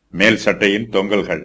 மேல் சட்டையின் தொங்கல்கள்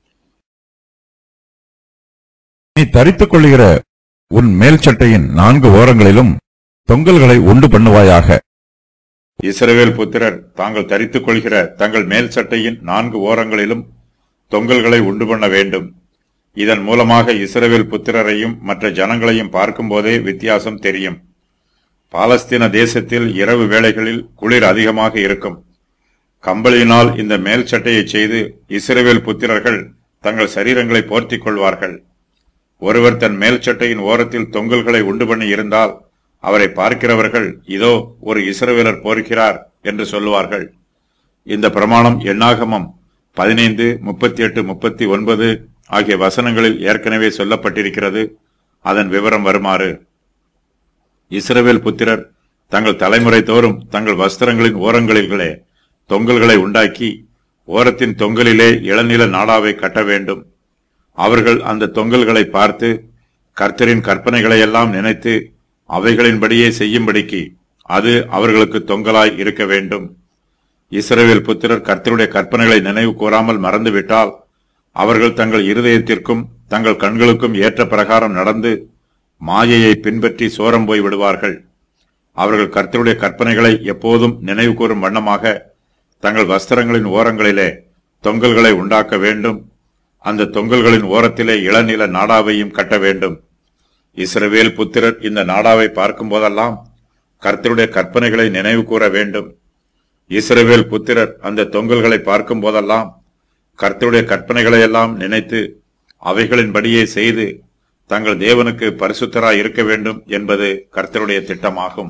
நீ தரித்துக் கொள்ளுகிற உன் மேல் சட்டையின் நான்கு ஓரங்களிலும் தொங்கல்களை உண்டு பண்ணுவாயாக இஸ்ரவேல் புத்திரர் தாங்கள் தரித்துக் கொள்கிற தங்கள் மேல் சட்டையின் நான்கு ஓரங்களிலும் தொங்கல்களை உண்டு பண்ண வேண்டும் இதன் மூலமாக இஸ்ரவேல் புத்திரரையும் மற்ற ஜனங்களையும் பார்க்கும்போதே வித்தியாசம் தெரியும் பாலஸ்தீன தேசத்தில் இரவு வேளைகளில் குளிர் அதிகமாக இருக்கும் கம்பளியினால் இந்த மேல் சட்டையை செய்து இஸ்ரவேல் புத்திரர்கள் தங்கள் சரீரங்களை போர்த்திக் கொள்வார்கள் ஒருவர் தன் மேல் சட்டையின் ஓரத்தில் தொங்கல்களை உண்டு பண்ணி இருந்தால் அவரை பார்க்கிறவர்கள் இதோ ஒரு இஸ்ரவேலர் போர்க்கிறார் என்று சொல்லுவார்கள் இந்த பிரமாணம் எண்ணாகமம் பதினைந்து முப்பத்தி எட்டு முப்பத்தி ஒன்பது ஆகிய வசனங்களில் ஏற்கனவே சொல்லப்பட்டிருக்கிறது அதன் விவரம் வருமாறு இஸ்ரவேல் புத்திரர் தங்கள் தலைமுறை தோறும் தங்கள் வஸ்திரங்களின் ஓரங்களிலே தொங்கல்களை உண்டாக்கி ஓரத்தின் தொங்கலிலே இளநில நாடாவை கட்ட வேண்டும் அவர்கள் அந்த தொங்கல்களை பார்த்து கர்த்தரின் கற்பனைகளை எல்லாம் நினைத்து அவைகளின்படியே செய்யும்படிக்கு அது அவர்களுக்கு தொங்கலாய் இருக்க வேண்டும் இஸ்ரவேல் புத்திரர் கர்த்தருடைய கற்பனைகளை நினைவு கூறாமல் மறந்துவிட்டால் அவர்கள் தங்கள் இருதயத்திற்கும் தங்கள் கண்களுக்கும் ஏற்ற பிரகாரம் நடந்து மாயையை பின்பற்றி சோரம் போய் விடுவார்கள் அவர்கள் கர்த்தருடைய கற்பனைகளை எப்போதும் நினைவு கூறும் வண்ணமாக தங்கள் வஸ்திரங்களின் ஓரங்களிலே தொங்கல்களை உண்டாக்க வேண்டும் அந்த தொங்கல்களின் ஓரத்திலே இளநில நாடாவையும் கட்ட வேண்டும் இஸ்ரவேல் புத்திரர் இந்த நாடாவை பார்க்கும் போதெல்லாம் கர்த்தருடைய கற்பனைகளை நினைவு கூற வேண்டும் இஸ்ரவேல் புத்திரர் அந்த தொங்கல்களை பார்க்கும் போதெல்லாம் கர்த்தருடைய கற்பனைகளை எல்லாம் நினைத்து அவைகளின்படியே செய்து தங்கள் தேவனுக்கு பரிசுத்தராய் இருக்க வேண்டும் என்பது கர்த்தருடைய திட்டமாகும்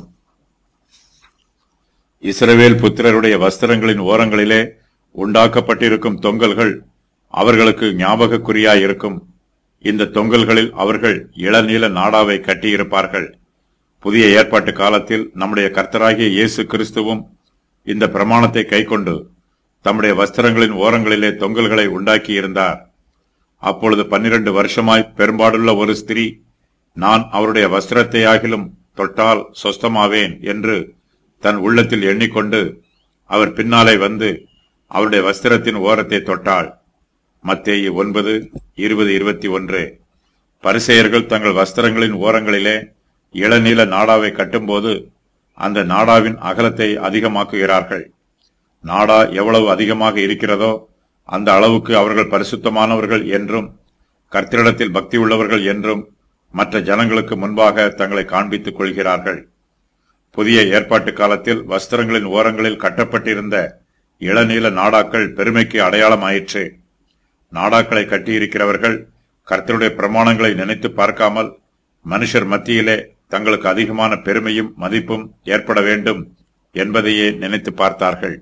இஸ்ரவேல் புத்திரருடைய வஸ்திரங்களின் ஓரங்களிலே உண்டாக்கப்பட்டிருக்கும் தொங்கல்கள் அவர்களுக்கு ஞாபகக்குறியாய் இருக்கும் இந்த தொங்கல்களில் அவர்கள் இளநீல நாடாவை கட்டியிருப்பார்கள் புதிய ஏற்பாட்டு காலத்தில் நம்முடைய கர்த்தராகிய இயேசு கிறிஸ்துவும் இந்த பிரமாணத்தை கைக்கொண்டு தம்முடைய வஸ்திரங்களின் ஓரங்களிலே தொங்கல்களை உண்டாக்கி இருந்தார் அப்பொழுது பன்னிரண்டு வருஷமாய் பெரும்பாடுள்ள ஒரு ஸ்திரீ நான் அவருடைய வஸ்திரத்தை ஆகிலும் தொட்டால் சொஸ்தமாவேன் என்று தன் உள்ளத்தில் எண்ணிக்கொண்டு அவர் பின்னாலே வந்து அவருடைய வஸ்திரத்தின் ஓரத்தை தொட்டாள் மத்தேயு ஒன்பது இருபது இருபத்தி ஒன்று பரிசெயர்கள் தங்கள் வஸ்திரங்களின் ஓரங்களிலே இளநீல நாடாவை கட்டும்போது அந்த நாடாவின் அகலத்தை அதிகமாக்குகிறார்கள் நாடா எவ்வளவு அதிகமாக இருக்கிறதோ அந்த அளவுக்கு அவர்கள் பரிசுத்தமானவர்கள் என்றும் கர்த்தரிடத்தில் பக்தி உள்ளவர்கள் என்றும் மற்ற ஜனங்களுக்கு முன்பாக தங்களை காண்பித்துக் கொள்கிறார்கள் புதிய ஏற்பாட்டு காலத்தில் வஸ்திரங்களின் ஓரங்களில் கட்டப்பட்டிருந்த இளநீல நாடாக்கள் பெருமைக்கு அடையாளமாயிற்று நாடாக்களை கட்டியிருக்கிறவர்கள் கர்த்தருடைய பிரமாணங்களை நினைத்து பார்க்காமல் மனுஷர் மத்தியிலே தங்களுக்கு அதிகமான பெருமையும் மதிப்பும் ஏற்பட வேண்டும் என்பதையே நினைத்து பார்த்தார்கள்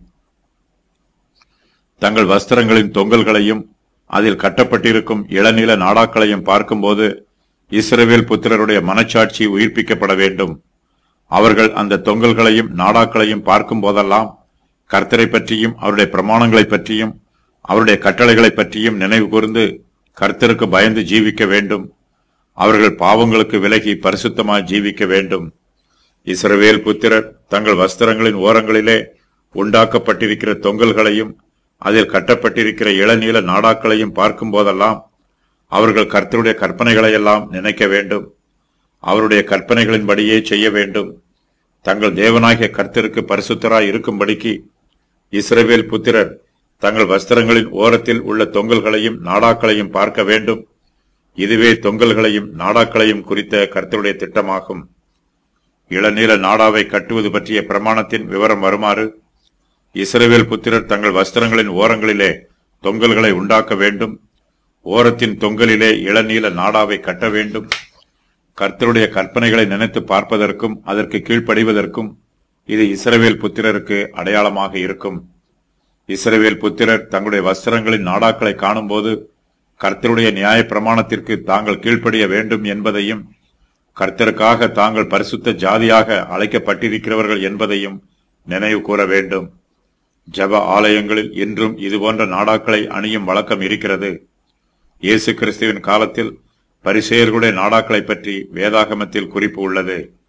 தங்கள் வஸ்திரங்களின் தொங்கல்களையும் அதில் கட்டப்பட்டிருக்கும் இளநில நாடாக்களையும் பார்க்கும்போது இஸ்ரவேல் புத்திரருடைய மனச்சாட்சி உயிர்ப்பிக்கப்பட வேண்டும் அவர்கள் அந்த தொங்கல்களையும் நாடாக்களையும் பார்க்கும் போதெல்லாம் கர்த்தரை பற்றியும் அவருடைய பிரமாணங்களை பற்றியும் அவருடைய கட்டளைகளை பற்றியும் நினைவு கூர்ந்து கர்த்தருக்கு பயந்து ஜீவிக்க வேண்டும் அவர்கள் பாவங்களுக்கு விலகி பரிசுத்தமாய் ஜீவிக்க வேண்டும் இஸ்ரவேல் புத்திரர் தங்கள் வஸ்திரங்களின் ஓரங்களிலே உண்டாக்கப்பட்டிருக்கிற தொங்கல்களையும் அதில் கட்டப்பட்டிருக்கிற இளநீல நாடாக்களையும் பார்க்கும் போதெல்லாம் அவர்கள் கர்த்தருடைய கற்பனைகளை எல்லாம் நினைக்க வேண்டும் அவருடைய கற்பனைகளின்படியே செய்ய வேண்டும் தங்கள் தேவனாகிய கர்த்தருக்கு பரிசுத்தராய் இருக்கும்படிக்கு இஸ்ரவேல் புத்திரர் தங்கள் வஸ்திரங்களின் ஓரத்தில் உள்ள தொங்கல்களையும் நாடாக்களையும் பார்க்க வேண்டும் இதுவே தொங்கல்களையும் நாடாக்களையும் குறித்த கர்த்தருடைய திட்டமாகும் இளநீல நாடாவை கட்டுவது பற்றிய பிரமாணத்தின் விவரம் வருமாறு இஸ்ரவேல் புத்திரர் தங்கள் வஸ்திரங்களின் ஓரங்களிலே தொங்கல்களை உண்டாக்க வேண்டும் ஓரத்தின் தொங்கலிலே இளநீல நாடாவை கட்ட வேண்டும் கர்த்தருடைய கற்பனைகளை நினைத்து பார்ப்பதற்கும் அதற்கு கீழ்ப்படிவதற்கும் இது இஸ்ரவேல் புத்திரருக்கு அடையாளமாக இருக்கும் இஸ்ரவேல் புத்திரர் தங்களுடைய வஸ்திரங்களின் நாடாக்களை காணும்போது கர்த்தருடைய நியாய பிரமாணத்திற்கு தாங்கள் கீழ்ப்படிய வேண்டும் என்பதையும் கர்த்தருக்காக தாங்கள் பரிசுத்த ஜாதியாக அழைக்கப்பட்டிருக்கிறவர்கள் என்பதையும் நினைவு கூற வேண்டும் ஜப ஆலயங்களில் இன்றும் இதுபோன்ற நாடாக்களை அணியும் வழக்கம் இருக்கிறது இயேசு கிறிஸ்துவின் காலத்தில் பரிசேயர்களுடைய நாடாக்களை பற்றி வேதாகமத்தில் குறிப்பு உள்ளது